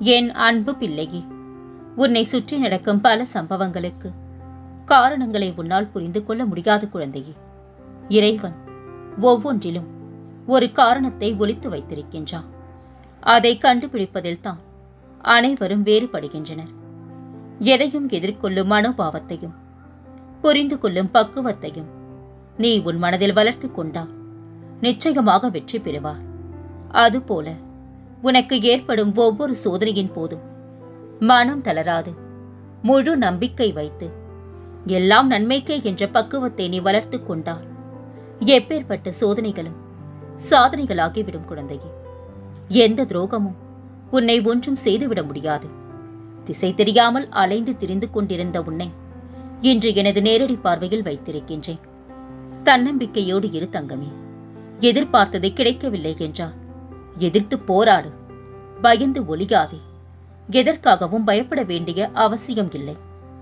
என் அன்பு பிள்ளையே உன்னை சுற்றி நடக்கும் பல சம்பவங்களுக்கு காரணங்களை உன்னால் புரிந்து கொள்ள முடியாத குழந்தையே இறைவன் ஒவ்வொன்றிலும் ஒரு காரணத்தை ஒளித்து வைத்திருக்கின்றான் அதை கண்டுபிடிப்பதில்தான் அனைவரும் வேறுபடுகின்றனர் எதையும் எதிர்கொள்ளும் மனோபாவத்தையும் புரிந்து கொள்ளும் பக்குவத்தையும் நீ உன் மனதில் வளர்த்து கொண்டால் நிச்சயமாக வெற்றி பெறுவார் அதுபோல உனக்கு ஏற்படும் ஒவ்வொரு சோதனையின் போதும் மனம் தளராது முழு நம்பிக்கை வைத்து எல்லாம் நன்மைக்கே என்ற பக்குவத்தை நீ வளர்த்து கொண்டால் எப்பேற்பட்ட சோதனைகளும் சாதனைகளாகிவிடும் குழந்தையே எந்த துரோகமும் உன்னை ஒன்றும் செய்துவிட முடியாது திசை தெரியாமல் அலைந்து திரிந்து கொண்டிருந்த உன்னை இன்று எனது நேரடி பார்வையில் வைத்திருக்கின்றேன் தன்னம்பிக்கையோடு இரு தங்கமே எதிர்பார்த்ததை கிடைக்கவில்லை என்றால் எதிர்த்து போராடு பயந்து ஒளியாதே எதற்காகவும் பயப்பட வேண்டிய அவசியம் இல்லை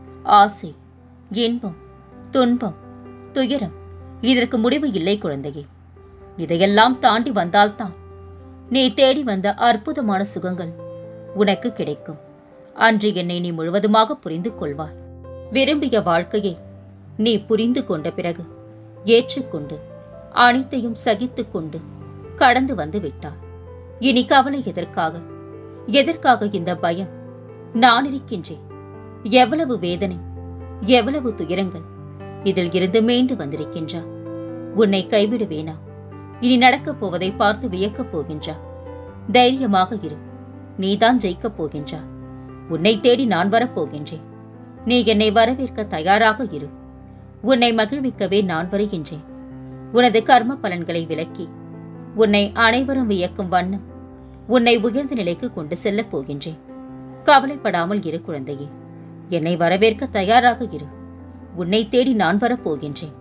ஆசை இன்பம் துன்பம் துயரம் இதற்கு முடிவு இல்லை குழந்தையே இதையெல்லாம் தாண்டி வந்தால்தான் நீ தேடி வந்த அற்புதமான சுகங்கள் உனக்கு கிடைக்கும் அன்று என்னை நீ முழுவதுமாக புரிந்து கொள்வாய் விரும்பிய வாழ்க்கையை நீ புரிந்து கொண்ட பிறகு ஏற்றுக்கொண்டு அனைத்தையும் சகித்துக் கொண்டு கடந்து வந்து விட்டார் இனி கவலை எதற்காக எதற்காக இந்த பயம் நான் இருக்கின்றேன் எவ்வளவு வேதனை எவ்வளவு துயரங்கள் இதில் இருந்து மீண்டு வந்திருக்கின்றா உன்னை கைவிடுவேனா இனி நடக்கப் போவதை பார்த்து வியக்கப் போகின்றா தைரியமாக இரு நீதான் ஜெயிக்கப் போகின்றா உன்னை தேடி நான் வரப்போகின்றேன் நீ என்னை வரவேற்க தயாராக இரு உன்னை மகிழ்விக்கவே நான் வருகின்றேன் உனது கர்ம பலன்களை விலக்கி உன்னை அனைவரும் வியக்கும் வண்ணம் உன்னை உயர்ந்த நிலைக்கு கொண்டு செல்லப் போகின்றேன் கவலைப்படாமல் இரு குழந்தையே என்னை வரவேற்க தயாராக இரு உன்னை தேடி நான் வரப்போகின்றேன்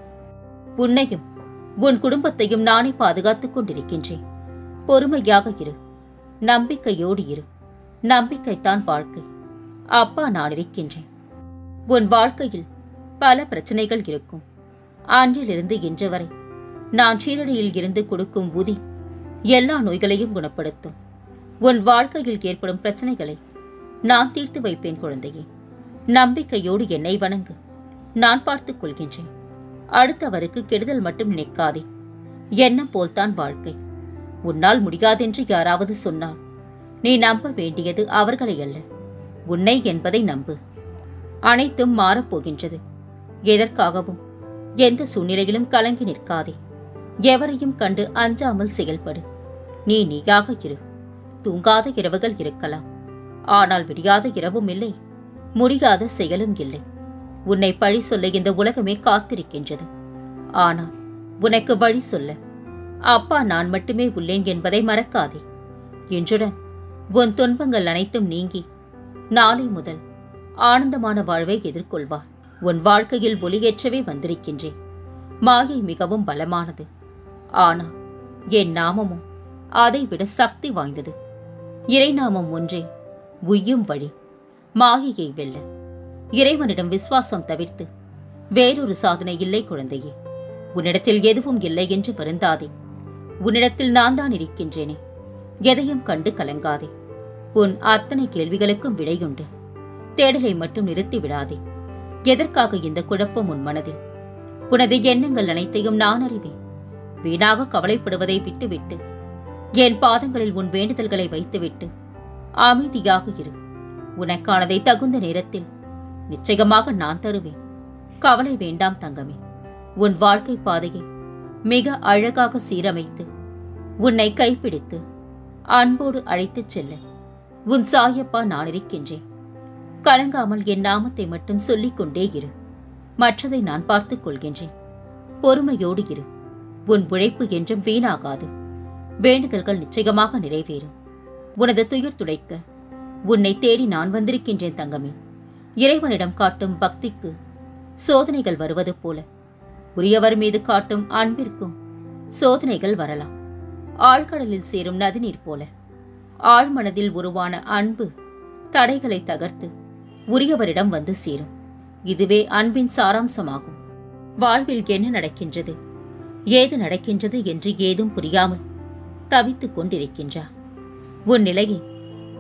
உன்னையும் உன் குடும்பத்தையும் நானே பாதுகாத்துக் கொண்டிருக்கின்றேன் பொறுமையாக இரு நம்பிக்கையோடு இரு நம்பிக்கைத்தான் வாழ்க்கை அப்பா நான் இருக்கின்றேன் உன் வாழ்க்கையில் பல பிரச்சனைகள் இருக்கும் அன்றிலிருந்து இன்று வரை நான் ஷீரடியில் இருந்து கொடுக்கும் ஊதி எல்லா நோய்களையும் குணப்படுத்தும் உன் வாழ்க்கையில் ஏற்படும் பிரச்சனைகளை நான் தீர்த்து வைப்பேன் குழந்தையே நம்பிக்கையோடு என்னை வணங்கு நான் பார்த்துக் கொள்கின்றேன் அடுத்தவருக்கு கெடுதல் மட்டும் நினைக்காதே எண்ணம் போல்தான் வாழ்க்கை உன்னால் முடியாதென்று யாராவது சொன்னால் நீ நம்ப வேண்டியது அவர்களை அல்ல உன்னை என்பதை நம்பு அனைத்தும் மாறப்போகின்றது எதற்காகவும் எந்த சூழ்நிலையிலும் கலங்கி நிற்காதே எவரையும் கண்டு அஞ்சாமல் செயல்படு நீ நீயாக இரு தூங்காத இரவுகள் இருக்கலாம் ஆனால் விடியாத இரவும் இல்லை முடியாத செயலும் இல்லை உன்னை பழி சொல்ல இந்த உலகமே காத்திருக்கின்றது ஆனால் உனக்கு வழி சொல்ல அப்பா நான் மட்டுமே உள்ளேன் என்பதை மறக்காதே இன்றுடன் உன் துன்பங்கள் அனைத்தும் நீங்கி நாளை முதல் ஆனந்தமான வாழ்வை எதிர்கொள்வார் உன் வாழ்க்கையில் ஒளியேற்றவே வந்திருக்கின்றேன் மாயை மிகவும் பலமானது ஆனால் என் நாமமும் அதைவிட சக்தி வாய்ந்தது இறைநாமம் ஒன்றே உய்யும் வழி மாயையை வெல்ல இறைவனிடம் விசுவாசம் தவிர்த்து வேறொரு சாதனை இல்லை குழந்தையே உன்னிடத்தில் எதுவும் இல்லை என்று வருந்தாதே உன்னிடத்தில் நான் தான் இருக்கின்றேனே எதையும் கண்டு கலங்காதே உன் அத்தனை கேள்விகளுக்கும் விடையுண்டு தேடலை மட்டும் நிறுத்தி விடாதே எதற்காக இந்த குழப்பம் உன் மனதில் உனது எண்ணங்கள் அனைத்தையும் நான் அறிவேன் வீணாக கவலைப்படுவதை விட்டுவிட்டு என் பாதங்களில் உன் வேண்டுதல்களை வைத்துவிட்டு அமைதியாக இரு உனக்கானதை தகுந்த நேரத்தில் நிச்சயமாக நான் தருவேன் கவலை வேண்டாம் தங்கமே உன் வாழ்க்கை பாதையை மிக அழகாக சீரமைத்து உன்னை கைப்பிடித்து அன்போடு அழைத்துச் செல்ல உன் சாயப்பா நான் இருக்கின்றேன் கலங்காமல் என் நாமத்தை மட்டும் சொல்லிக் கொண்டே இரு மற்றதை நான் பார்த்துக் கொள்கின்றேன் பொறுமையோடு இரு உன் உழைப்பு என்றும் வீணாகாது வேண்டுதல்கள் நிச்சயமாக நிறைவேறும் உனது துயர் துடைக்க உன்னை தேடி நான் வந்திருக்கின்றேன் தங்கமே இறைவனிடம் காட்டும் பக்திக்கு சோதனைகள் வருவது போல உரியவர் மீது காட்டும் அன்பிற்கும் சோதனைகள் வரலாம் ஆழ்கடலில் சேரும் நதிநீர் போல ஆழ்மனதில் உருவான அன்பு தடைகளை தகர்த்து உரியவரிடம் வந்து சேரும் இதுவே அன்பின் சாராம்சமாகும் வாழ்வில் என்ன நடக்கின்றது ஏது நடக்கின்றது என்று ஏதும் புரியாமல் தவித்துக் கொண்டிருக்கின்றார் உன் நிலையை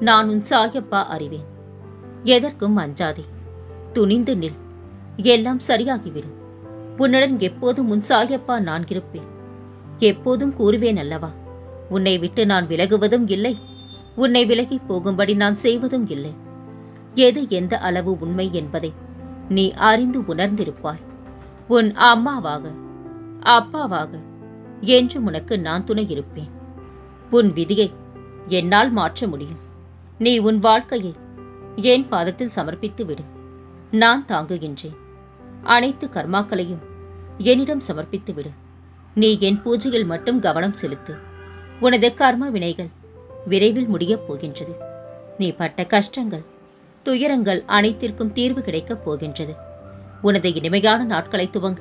நான் உன் சாயப்பா அறிவேன் எதற்கும் அஞ்சாதே துணிந்து நில் எல்லாம் சரியாகிவிடும் உன்னுடன் எப்போதும் உன் சாயப்பா நான் இருப்பேன் எப்போதும் கூறுவேன் அல்லவா உன்னை விட்டு நான் விலகுவதும் இல்லை உன்னை விலகி போகும்படி நான் செய்வதும் இல்லை எது எந்த அளவு உண்மை என்பதை நீ அறிந்து உணர்ந்திருப்பாய் உன் அம்மாவாக அப்பாவாக என்றும் உனக்கு நான் துணை இருப்பேன் உன் விதியை என்னால் மாற்ற முடியும் நீ உன் வாழ்க்கையை என் பாதத்தில் சமர்ப்பித்து விடு நான் தாங்குகின்றேன் அனைத்து கர்மாக்களையும் என்னிடம் சமர்ப்பித்து விடு நீ என் பூஜையில் மட்டும் கவனம் செலுத்து உனது கர்ம வினைகள் விரைவில் முடியப் போகின்றது நீ பட்ட கஷ்டங்கள் துயரங்கள் அனைத்திற்கும் தீர்வு கிடைக்கப் போகின்றது உனது இனிமையான நாட்களை துவங்க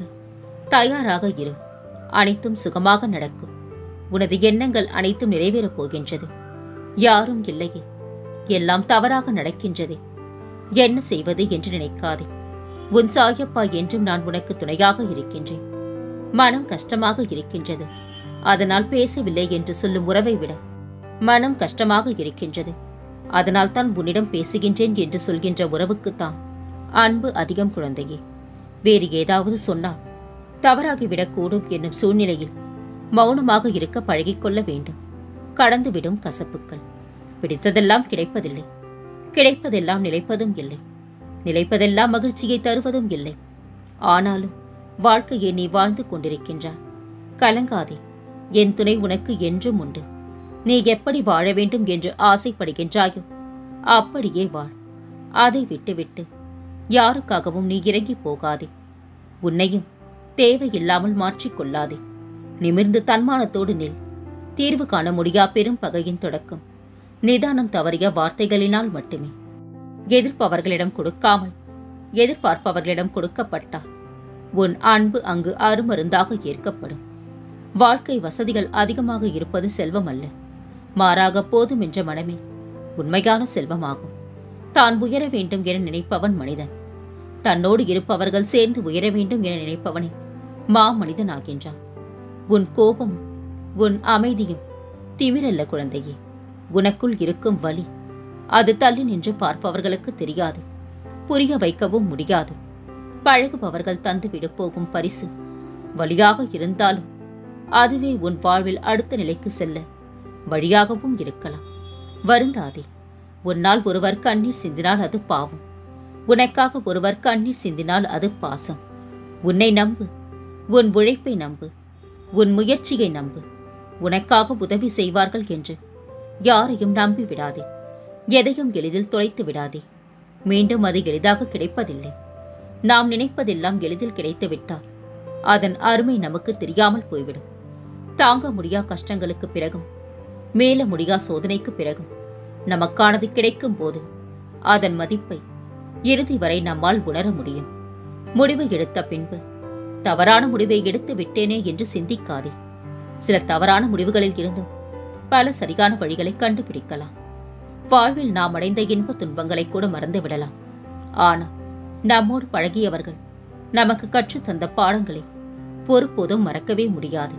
தயாராக இரு அனைத்தும் சுகமாக நடக்கும் உனது எண்ணங்கள் அனைத்தும் நிறைவேறப் போகின்றது யாரும் இல்லையே எல்லாம் தவறாக நடக்கின்றதே என்ன செய்வது என்று நினைக்காதே உன் சாயப்பா என்றும் நான் உனக்கு துணையாக இருக்கின்றேன் மனம் கஷ்டமாக இருக்கின்றது அதனால் பேசவில்லை என்று சொல்லும் உறவை விட மனம் கஷ்டமாக இருக்கின்றது அதனால் தான் உன்னிடம் பேசுகின்றேன் என்று சொல்கின்ற உறவுக்குத்தான் அன்பு அதிகம் குழந்தையே வேறு ஏதாவது சொன்னால் தவறாகிவிடக்கூடும் என்னும் சூழ்நிலையில் மௌனமாக இருக்க பழகிக்கொள்ள வேண்டும் கடந்துவிடும் கசப்புக்கள் பிடித்ததெல்லாம் கிடைப்பதில்லை கிடைப்பதெல்லாம் நிலைப்பதும் இல்லை நிலைப்பதெல்லாம் மகிழ்ச்சியை தருவதும் இல்லை ஆனாலும் வாழ்க்கையை நீ வாழ்ந்து கொண்டிருக்கின்றாய் கலங்காதே என் துணை உனக்கு என்றும் உண்டு நீ எப்படி வாழ வேண்டும் என்று ஆசைப்படுகின்றாயோ அப்படியே வாழ் அதை விட்டுவிட்டு யாருக்காகவும் நீ இறங்கி போகாதே உன்னையும் தேவையில்லாமல் மாற்றிக்கொள்ளாதே நிமிர்ந்து தன்மானத்தோடு நில் தீர்வு காண முடியா பெரும் பகையின் தொடக்கம் நிதானம் தவறிய வார்த்தைகளினால் மட்டுமே எதிர்ப்பவர்களிடம் கொடுக்காமல் எதிர்பார்ப்பவர்களிடம் கொடுக்கப்பட்டால் உன் அன்பு அங்கு அருமருந்தாக ஏற்கப்படும் வாழ்க்கை வசதிகள் அதிகமாக இருப்பது செல்வம் அல்ல மாறாக போதும் என்ற மனமே உண்மையான செல்வமாகும் தான் உயர வேண்டும் என நினைப்பவன் மனிதன் தன்னோடு இருப்பவர்கள் சேர்ந்து உயர வேண்டும் என நினைப்பவனே மா மனிதனாகின்றான் உன் கோபம் உன் அமைதியும் திமிரல்ல குழந்தையே உனக்குள் இருக்கும் வலி அது தள்ளி நின்று பார்ப்பவர்களுக்கு தெரியாது புரிய வைக்கவும் முடியாது பழகுபவர்கள் தந்துவிடு போகும் பரிசு வழியாக இருந்தாலும் அதுவே உன் வாழ்வில் அடுத்த நிலைக்கு செல்ல வழியாகவும் இருக்கலாம் வருந்தாதே உன்னால் ஒருவர் கண்ணீர் சிந்தினால் அது பாவம் உனக்காக ஒருவர் கண்ணீர் சிந்தினால் அது பாசம் உன்னை நம்பு உன் உழைப்பை நம்பு உன் முயற்சியை நம்பு உனக்காக உதவி செய்வார்கள் என்று யாரையும் நம்பி விடாதே எதையும் எளிதில் தொலைத்து விடாதே மீண்டும் அது எளிதாக கிடைப்பதில்லை நாம் நினைப்பதெல்லாம் எளிதில் கிடைத்துவிட்டால் அதன் அருமை நமக்கு தெரியாமல் போய்விடும் தாங்க முடியா கஷ்டங்களுக்கு பிறகும் மேல முடியா சோதனைக்கு பிறகும் நமக்கானது கிடைக்கும் போது அதன் மதிப்பை இறுதி வரை நம்மால் உணர முடியும் முடிவு எடுத்த பின்பு தவறான முடிவை எடுத்து விட்டேனே என்று சிந்திக்காதே சில தவறான முடிவுகளில் இருந்தும் பல சரியான வழிகளை கண்டுபிடிக்கலாம் வாழ்வில் நாம் அடைந்த இன்ப துன்பங்களை கூட மறந்து விடலாம் ஆனால் நம்மோடு பழகியவர்கள் நமக்கு கற்றுத் தந்த பாடங்களை ஒருபோதும் மறக்கவே முடியாது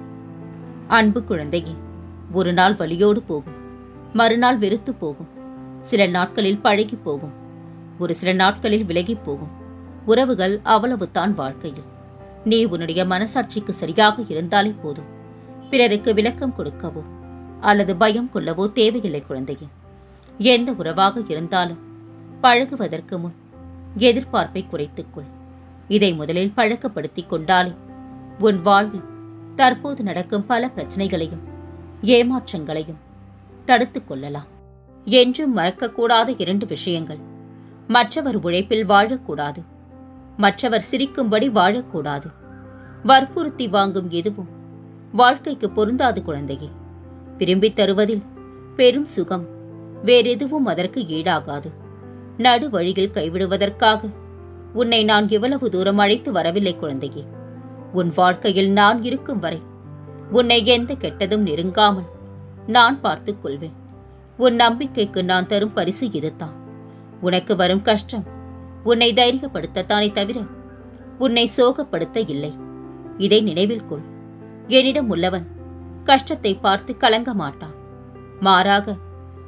அன்பு குழந்தையே ஒரு நாள் வலியோடு போகும் மறுநாள் வெறுத்து போகும் சில நாட்களில் பழகி போகும் ஒரு சில நாட்களில் விலகி போகும் உறவுகள் அவ்வளவுதான் வாழ்க்கையில் நீ உன்னுடைய மனசாட்சிக்கு சரியாக இருந்தாலே போதும் பிறருக்கு விளக்கம் கொடுக்கவோ அல்லது பயம் கொள்ளவோ தேவையில்லை குழந்தையே எந்த உறவாக இருந்தாலும் பழகுவதற்கு முன் எதிர்பார்ப்பை குறைத்துக்கொள் இதை முதலில் பழக்கப்படுத்திக் கொண்டாலே உன் வாழ்வில் தற்போது நடக்கும் பல பிரச்சனைகளையும் ஏமாற்றங்களையும் தடுத்துக் கொள்ளலாம் என்றும் மறக்கக்கூடாத இரண்டு விஷயங்கள் மற்றவர் உழைப்பில் வாழக்கூடாது மற்றவர் சிரிக்கும்படி வாழக்கூடாது வற்புறுத்தி வாங்கும் எதுவும் வாழ்க்கைக்கு பொருந்தாது குழந்தையே விரும்பித் தருவதில் பெரும் சுகம் வேறெதுவும் அதற்கு ஈடாகாது நடு வழியில் கைவிடுவதற்காக உன்னை நான் இவ்வளவு தூரம் அழைத்து வரவில்லை குழந்தையே உன் வாழ்க்கையில் நான் இருக்கும் வரை உன்னை எந்த கெட்டதும் நெருங்காமல் நான் பார்த்துக் கொள்வேன் உன் நம்பிக்கைக்கு நான் தரும் பரிசு இதுதான் உனக்கு வரும் கஷ்டம் உன்னை தைரியப்படுத்தத்தானே தவிர உன்னை சோகப்படுத்த இல்லை இதை நினைவில் கொள் என்னிடம் உள்ளவன் கஷ்டத்தை பார்த்து கலங்க மாட்டான் மாறாக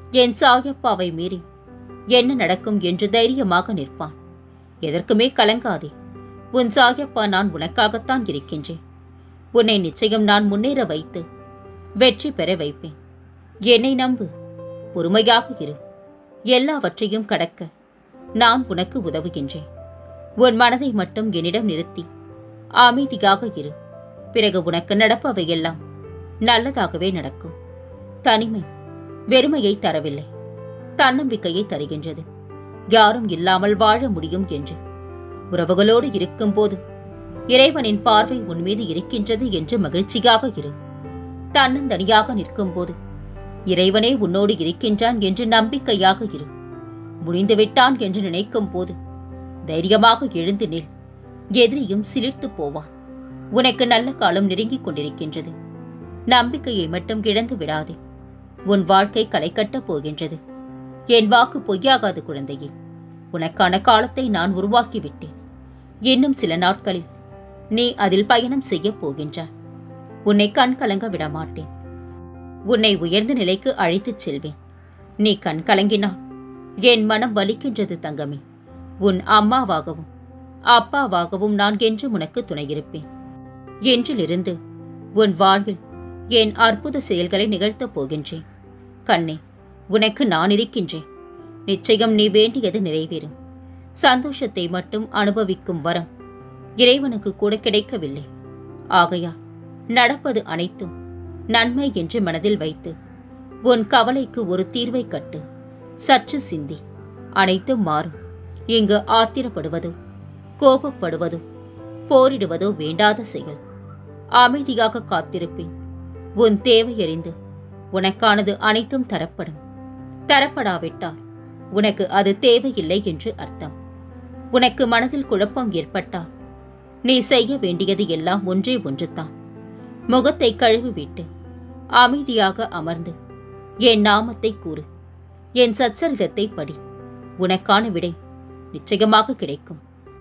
என் சாயப்பாவை மீறி என்ன நடக்கும் என்று தைரியமாக நிற்பான் எதற்குமே கலங்காதே உன் சாயப்பா நான் உனக்காகத்தான் இருக்கின்றேன் உன்னை நிச்சயம் நான் முன்னேற வைத்து வெற்றி பெற வைப்பேன் என்னை நம்பு பொறுமையாக இரு எல்லாவற்றையும் கடக்க நான் உனக்கு உதவுகின்றேன் உன் மனதை மட்டும் என்னிடம் நிறுத்தி அமைதியாக இரு பிறகு உனக்கு நடப்பவையெல்லாம் நல்லதாகவே நடக்கும் தனிமை வெறுமையை தரவில்லை தன்னம்பிக்கையை தருகின்றது யாரும் இல்லாமல் வாழ முடியும் என்று உறவுகளோடு இருக்கும்போது இறைவனின் பார்வை உன் மீது இருக்கின்றது என்று மகிழ்ச்சியாக இரு தன்னந்தனியாக நிற்கும்போது இறைவனே உன்னோடு இருக்கின்றான் என்று நம்பிக்கையாக இரு முடிந்துவிட்டான் என்று நினைக்கும் போது தைரியமாக எழுந்து நில் எதிரியும் சிலிர்த்து போவான் உனக்கு நல்ல காலம் நெருங்கிக் கொண்டிருக்கின்றது நம்பிக்கையை மட்டும் இழந்து விடாதே உன் வாழ்க்கை களை கட்டப் போகின்றது என் வாக்கு பொய்யாகாது குழந்தையே உனக்கான காலத்தை நான் உருவாக்கிவிட்டேன் இன்னும் சில நாட்களில் நீ அதில் பயணம் செய்யப் போகின்றாய் உன்னை கண் கலங்க விட மாட்டேன் உன்னை உயர்ந்த நிலைக்கு அழைத்துச் செல்வேன் நீ கண் கலங்கினால் என் மனம் வலிக்கின்றது தங்கமே உன் அம்மாவாகவும் அப்பாவாகவும் நான் என்றும் உனக்கு துணையிருப்பேன் என்றிலிருந்து உன் வாழ்வில் என் அற்புத செயல்களை நிகழ்த்தப் போகின்றேன் கண்ணே உனக்கு நான் இருக்கின்றேன் நிச்சயம் நீ வேண்டியது நிறைவேறும் சந்தோஷத்தை மட்டும் அனுபவிக்கும் வரம் இறைவனுக்கு கூட கிடைக்கவில்லை ஆகையால் நடப்பது அனைத்தும் நன்மை என்று மனதில் வைத்து உன் கவலைக்கு ஒரு தீர்வை கட்டு சற்று சிந்தி அனைத்தும் மாறும் இங்கு ஆத்திரப்படுவதோ கோபப்படுவதோ போரிடுவதோ வேண்டாத செயல் அமைதியாக காத்திருப்பேன் உன் தேவையறிந்து உனக்கானது அனைத்தும் தரப்படும் தரப்படாவிட்டால் உனக்கு அது தேவையில்லை என்று அர்த்தம் உனக்கு மனதில் குழப்பம் ஏற்பட்டால் நீ செய்ய வேண்டியது எல்லாம் ஒன்றே ஒன்றுதான் முகத்தை கழுவிவிட்டு அமைதியாக அமர்ந்து என் நாமத்தை கூறு என் சச்சரிதத்தை படி உனக்கான விடை நிச்சயமாக கிடைக்கும்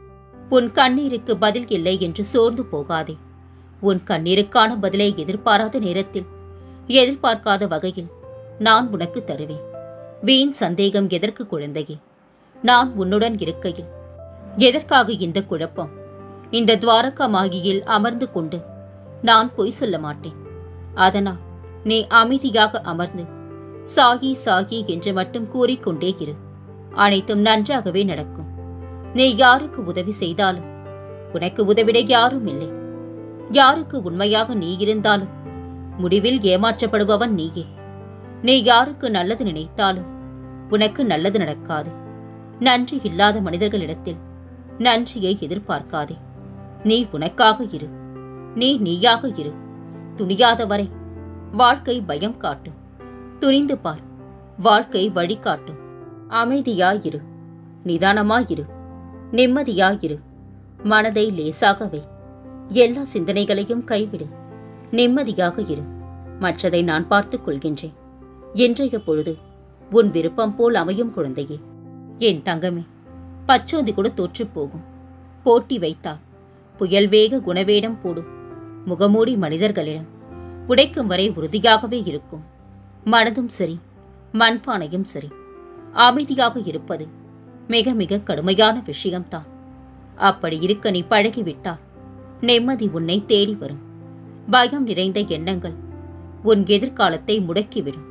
உன் கண்ணீருக்கு பதில் இல்லை என்று சோர்ந்து போகாதே உன் கண்ணீருக்கான பதிலை எதிர்பாராத நேரத்தில் எதிர்பார்க்காத வகையில் நான் உனக்கு தருவேன் வீண் சந்தேகம் எதற்கு குழந்தையே நான் உன்னுடன் இருக்கையில் எதற்காக இந்த குழப்பம் இந்த துவாரகா மாகியில் அமர்ந்து கொண்டு நான் பொய் சொல்ல மாட்டேன் அதனால் நீ அமைதியாக அமர்ந்து சாகி சாகி என்று மட்டும் கூறிக்கொண்டே இரு அனைத்தும் நன்றாகவே நடக்கும் நீ யாருக்கு உதவி செய்தாலும் உனக்கு உதவிட யாரும் இல்லை யாருக்கு உண்மையாக நீ இருந்தாலும் முடிவில் ஏமாற்றப்படுபவன் நீயே நீ யாருக்கு நல்லது நினைத்தாலும் உனக்கு நல்லது நடக்காது நன்றி இல்லாத மனிதர்களிடத்தில் நன்றியை எதிர்பார்க்காதே நீ உனக்காக இரு நீ நீயாக இரு துணியாத வரை வாழ்க்கை பயம் காட்டும் துணிந்து பார் வாழ்க்கை வழிகாட்டும் அமைதியாயிரு நிதானமாயிரு நிம்மதியாயிரு மனதை லேசாக வை எல்லா சிந்தனைகளையும் கைவிடு நிம்மதியாக இரு மற்றதை நான் பார்த்துக் கொள்கின்றேன் இன்றைய பொழுது உன் விருப்பம் போல் அமையும் குழந்தையே என் தங்கமே பச்சோந்தி கூட தோற்றுப் போகும் போட்டி வைத்தால் புயல் வேக குணவேடம் போடும் முகமூடி மனிதர்களிடம் உடைக்கும் வரை உறுதியாகவே இருக்கும் மனதும் சரி மண்பானையும் சரி அமைதியாக இருப்பது மிக மிக கடுமையான விஷயம்தான் அப்படி இருக்க நீ பழகிவிட்டால் நிம்மதி உன்னை தேடி வரும் பயம் நிறைந்த எண்ணங்கள் உன் எதிர்காலத்தை முடக்கிவிடும்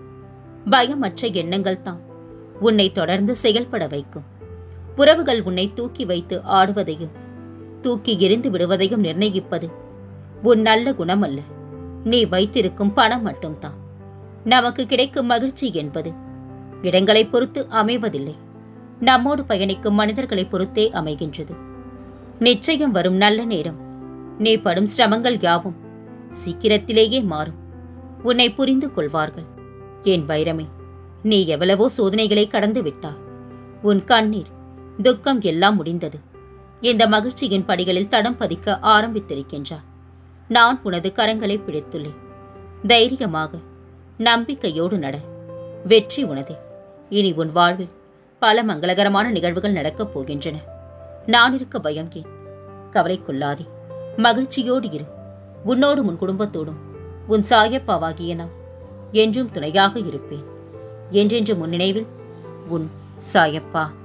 பயமற்ற எண்ணங்கள் தான் உன்னை தொடர்ந்து செயல்பட வைக்கும் உறவுகள் உன்னை தூக்கி வைத்து ஆடுவதையும் தூக்கி எறிந்து விடுவதையும் நிர்ணயிப்பது உன் நல்ல குணம் அல்ல நீ வைத்திருக்கும் பணம் மட்டும்தான் நமக்கு கிடைக்கும் மகிழ்ச்சி என்பது இடங்களை பொறுத்து அமைவதில்லை நம்மோடு பயணிக்கும் மனிதர்களை பொறுத்தே அமைகின்றது நிச்சயம் வரும் நல்ல நேரம் நீ படும் சிரமங்கள் யாவும் சீக்கிரத்திலேயே மாறும் உன்னை புரிந்து கொள்வார்கள் என் வைரமே நீ எவ்வளவோ சோதனைகளை கடந்து விட்டாய் உன் கண்ணீர் துக்கம் எல்லாம் முடிந்தது இந்த மகிழ்ச்சியின் படிகளில் தடம் பதிக்க ஆரம்பித்திருக்கின்றாய் நான் உனது கரங்களை பிடித்துள்ளேன் தைரியமாக நம்பிக்கையோடு நட வெற்றி உனதே இனி உன் வாழ்வில் பல மங்களகரமான நிகழ்வுகள் நடக்கப் போகின்றன நான் இருக்க பயம் ஏன் கவலைக்குள்ளாதே மகிழ்ச்சியோடு இரு உன்னோடும் உன் குடும்பத்தோடும் உன் சாயப்பாவாகிய நான் என்றும் துணையாக இருப்பேன் என்றென்று முன்னினைவில் உன் சாயப்பா